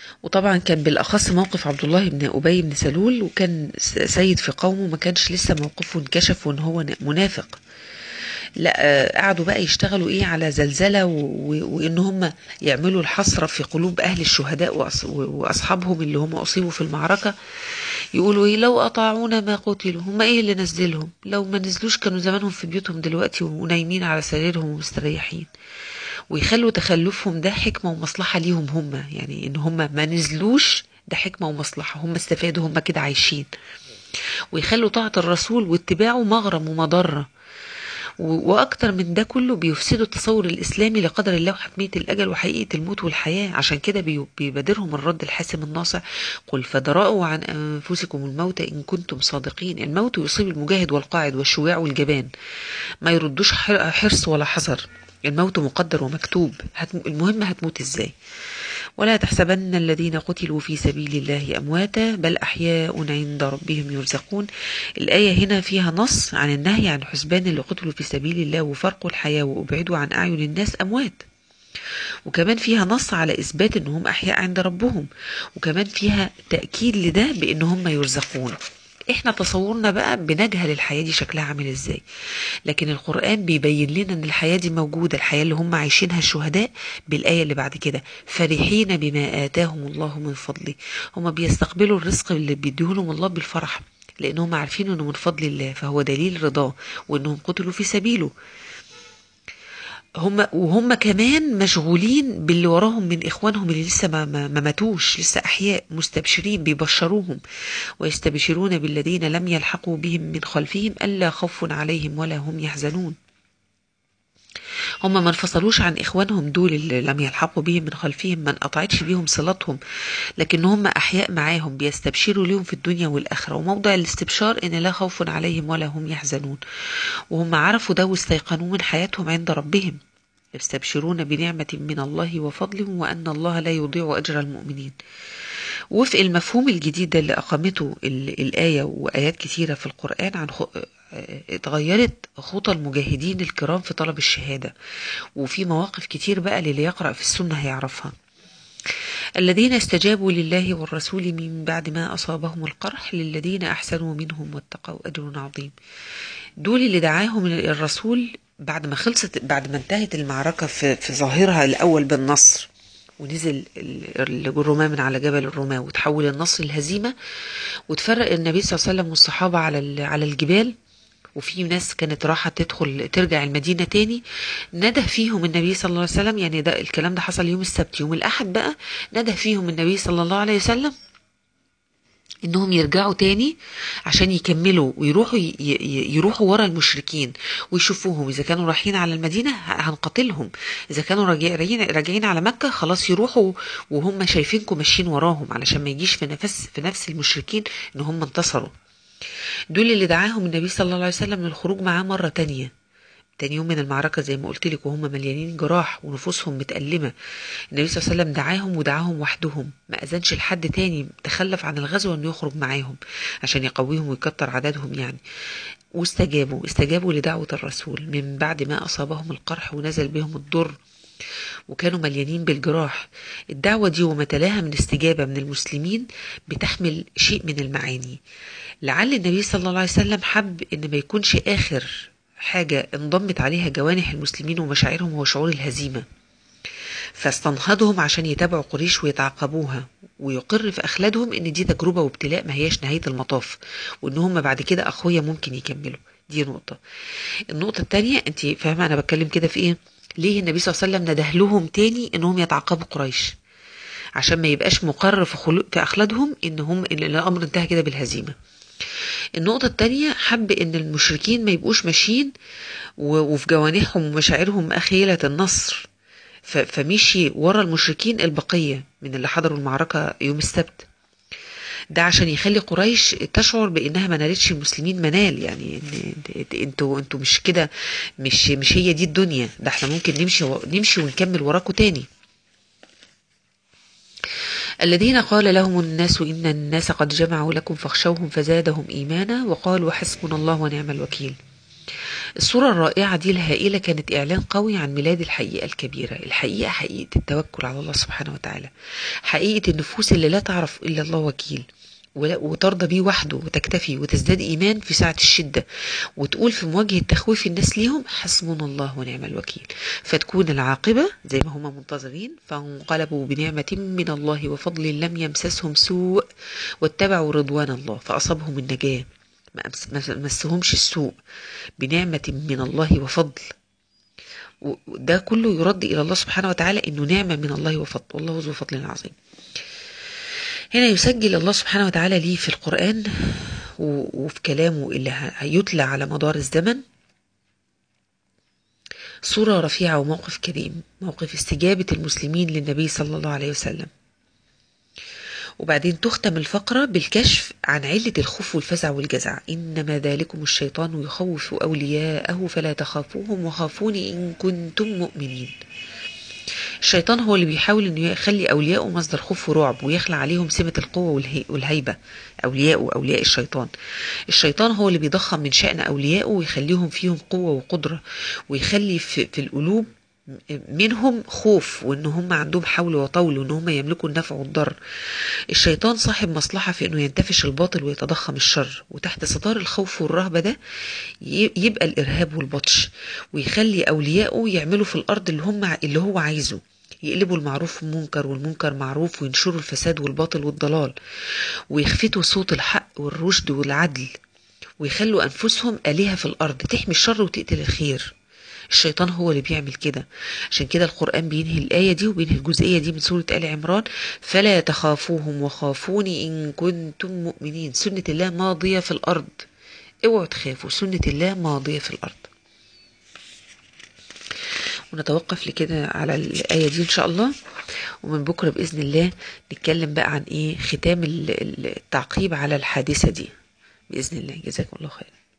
وطبعا كان بالأخص موقف عبد الله بن أبي بن سلول وكان سيد في قومه ما كانش لسه موقفه انكشف وان هو منافق لا آه، قعدوا بقى يشتغلوا ايه على زلزلة و- و- وان هم يعملوا الحسرة في قلوب اهل الشهداء وأص- واصحابهم اللي هم اصيبوا في المعركة يقولوا ايه لو اطاعونا ما قتلوا هم ايه اللي نزلهم لو ما نزلوش كانوا زمانهم في بيوتهم دلوقتي ونايمين على سريرهم ومستريحين ويخلوا تخلفهم ده حكمة ومصلحة ليهم هم يعني ان هم ما نزلوش ده حكمة ومصلحة هم استفادوا هم كده عايشين ويخلوا طاعة الرسول واتباعه مغرم ومضرة و- واكتر من ده كله بيفسدوا التصور الاسلامي لقدر الله وحتميه الاجل وحقيقه الموت والحياه عشان كده بي- بيبادرهم الرد الحاسم الناصع قل فدرأوا عن انفسكم الموت ان كنتم صادقين الموت يصيب المجاهد والقاعد والشجاع والجبان ما يردوش حر- حرص ولا حذر الموت مقدر ومكتوب هتم... المهم هتموت ازاي ولا تحسبن الذين قتلوا في سبيل الله أمواتا بل أحياء عند ربهم يرزقون الآية هنا فيها نص عن النهي عن حسبان اللي قتلوا في سبيل الله وفرقوا الحياة وأبعدوا عن أعين الناس أموات وكمان فيها نص على إثبات أنهم أحياء عند ربهم وكمان فيها تأكيد لده بأن هم يرزقون احنا تصورنا بقى بنجهل الحياة دي شكلها عامل ازاي لكن القرآن بيبين لنا ان الحياة دي موجودة الحياة اللي هم عايشينها الشهداء بالآية اللي بعد كده فرحين بما آتاهم الله من فضله هم بيستقبلوا الرزق اللي بيديهولهم الله بالفرح لأنهم عارفين انه من فضل الله فهو دليل رضاه وانهم قتلوا في سبيله هم وهم كمان مشغولين باللي وراهم من اخوانهم اللي لسه ما, ما, ما ماتوش لسه احياء مستبشرين بيبشروهم ويستبشرون بالذين لم يلحقوا بهم من خلفهم الا خوف عليهم ولا هم يحزنون هم ما انفصلوش عن اخوانهم دول اللي لم يلحقوا بهم من خلفهم ما انقطعتش بيهم صلاتهم لكن هم احياء معاهم بيستبشروا لهم في الدنيا والاخره وموضع الاستبشار ان لا خوف عليهم ولا هم يحزنون وهم عرفوا ده واستيقنوا من حياتهم عند ربهم يستبشرون بنعمة من الله وفضل وأن الله لا يضيع أجر المؤمنين وفق المفهوم الجديد ده اللي أقامته ال- الآية وآيات كثيرة في القرآن عن خ... اتغيرت خطى المجاهدين الكرام في طلب الشهادة وفي مواقف كتير بقى للي يقرأ في السنة هيعرفها الذين استجابوا لله والرسول من بعد ما أصابهم القرح للذين أحسنوا منهم واتقوا أجر عظيم دول اللي دعاهم الرسول بعد ما خلصت بعد ما انتهت المعركة في, في ظاهرها الأول بالنصر ونزل ال- الرماة من على جبل الرماة وتحول النصر الهزيمة وتفرق النبي صلى الله عليه وسلم والصحابة على ال- على الجبال وفي ناس كانت راحة تدخل ترجع المدينة تاني نده فيهم النبي صلى الله عليه وسلم يعني ده الكلام ده حصل يوم السبت يوم الأحد بقى نده فيهم النبي صلى الله عليه وسلم انهم يرجعوا تاني عشان يكملوا ويروحوا ي- ي- يروحوا ورا المشركين ويشوفوهم اذا كانوا رايحين على المدينه ه- هنقاتلهم اذا كانوا راجعين راجعين على مكه خلاص يروحوا وهم شايفينكم ماشيين وراهم علشان ما يجيش في نفس في نفس المشركين ان هم انتصروا دول اللي دعاهم النبي صلى الله عليه وسلم للخروج معاه مره تانية تاني يوم من المعركة زي ما قلت لك وهم مليانين جراح ونفوسهم متألمة النبي صلى الله عليه وسلم دعاهم ودعاهم وحدهم ما أذنش لحد تاني تخلف عن الغزوة انه يخرج معاهم عشان يقويهم ويكتر عددهم يعني واستجابوا استجابوا لدعوة الرسول من بعد ما أصابهم القرح ونزل بهم الضر وكانوا مليانين بالجراح الدعوة دي وما تلاها من استجابة من المسلمين بتحمل شيء من المعاني لعل النبي صلى الله عليه وسلم حب ان ما يكونش آخر حاجة انضمت عليها جوانح المسلمين ومشاعرهم هو شعور الهزيمة فاستنهضهم عشان يتابعوا قريش ويتعقبوها ويقر في أخلادهم إن دي تجربة وابتلاء ما هياش نهاية المطاف وإن هم بعد كده أخويا ممكن يكملوا دي نقطة النقطة التانية أنت فاهمة أنا بتكلم كده في إيه ليه النبي صلى الله عليه وسلم نده لهم تاني إنهم يتعقبوا قريش عشان ما يبقاش مقرر في, خلو... في أخلادهم إن هم إن الأمر انتهى كده بالهزيمة النقطة التانية حب إن المشركين ما يبقوش ماشيين و- وفي جوانحهم ومشاعرهم أخيلة النصر ف- فمشي ورا المشركين البقية من اللي حضروا المعركة يوم السبت ده عشان يخلي قريش تشعر بانها ما نالتش المسلمين منال يعني إن- انتوا انتوا مش كده مش مش هي دي الدنيا ده احنا ممكن نمشي و- نمشي ونكمل وراكوا تاني الذين قال لهم الناس إن الناس قد جمعوا لكم فاخشوهم فزادهم إيمانا وقالوا حسبنا الله ونعم الوكيل الصورة الرائعة دي الهائلة كانت إعلان قوي عن ميلاد الحقيقة الكبيرة الحقيقة حقيقة التوكل على الله سبحانه وتعالى حقيقة النفوس اللي لا تعرف إلا الله وكيل ولا- وترضى بيه وحده وتكتفي وتزداد إيمان في ساعة الشدة وتقول في مواجهة تخويف الناس ليهم حسبنا الله ونعم الوكيل فتكون العاقبة زي ما هم منتظرين فانقلبوا بنعمة من الله وفضل لم يمسسهم سوء واتبعوا رضوان الله فأصابهم النجاة ما أمس- ما مسهمش السوء بنعمة من الله وفضل وده كله يرد إلى الله سبحانه وتعالى إنه نعمة من الله وفضل والله ذو فضل عظيم هنا يسجل الله سبحانه وتعالى ليه في القرآن و- وفي كلامه اللي ه- هيتلى على مدار الزمن صورة رفيعة وموقف كريم موقف استجابة المسلمين للنبي صلى الله عليه وسلم وبعدين تختم الفقرة بالكشف عن علة الخوف والفزع والجزع إنما ذلكم الشيطان يخوف أولياءه فلا تخافوهم وخافوني إن كنتم مؤمنين الشيطان هو اللي بيحاول انه يخلي اولياءه مصدر خوف ورعب ويخلع عليهم سمة القوة والهي- والهيبة اولياءه اولياء الشيطان الشيطان هو اللي بيضخم من شأن اوليائه ويخليهم فيهم قوة وقدرة ويخلي في, في القلوب منهم خوف وان هم عندهم حول وطول وان هم يملكوا النفع والضر الشيطان صاحب مصلحة في انه ينتفش الباطل ويتضخم الشر وتحت ستار الخوف والرهبة ده ي- يبقى الارهاب والبطش ويخلي اوليائه يعملوا في الارض اللي هم اللي هو عايزه يقلبوا المعروف منكر والمنكر معروف وينشروا الفساد والباطل والضلال ويخفتوا صوت الحق والرشد والعدل ويخلوا أنفسهم آلهة في الأرض تحمي الشر وتقتل الخير الشيطان هو اللي بيعمل كده عشان كده القرآن بينهي الآية دي وبينهي الجزئية دي من سورة آل عمران فلا تخافوهم وخافوني إن كنتم مؤمنين سنة الله ماضية في الأرض اوعوا تخافوا سنة الله ماضية في الأرض ونتوقف لكده على الآية دي إن شاء الله ومن بكرة بإذن الله نتكلم بقى عن إيه ختام ال- ال- التعقيب على الحادثة دي بإذن الله جزاكم الله خير